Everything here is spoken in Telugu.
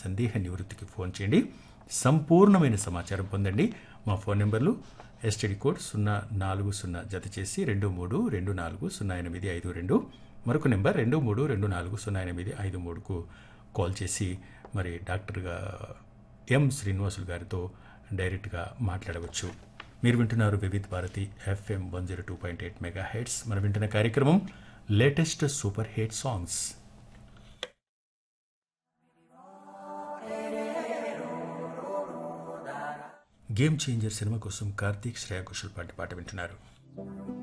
సందేహ నివృత్తికి ఫోన్ చేయండి సంపూర్ణమైన సమాచారం పొందండి మా ఫోన్ నెంబర్లు ఎస్టీడీ కోడ్ సున్నా నాలుగు సున్నా జత చేసి రెండు మూడు రెండు నాలుగు సున్నా ఎనిమిది ఐదు రెండు మరొక నెంబర్ రెండు మూడు రెండు నాలుగు సున్నా ఎనిమిది ఐదు మూడుకు కాల్ చేసి మరి డాక్టర్గా ఎం శ్రీనివాసులు గారితో డైరెక్ట్గా మాట్లాడవచ్చు మీరు వింటున్నారు Vividh Bharati FM one zero two point eight megahertz మనం వింటున్న కార్యక్రమం latest super hit songs game changer cinema కోసం కార్తీక్ శ్రేయా ఘోషల్ పాటి పాట వింటున్నారు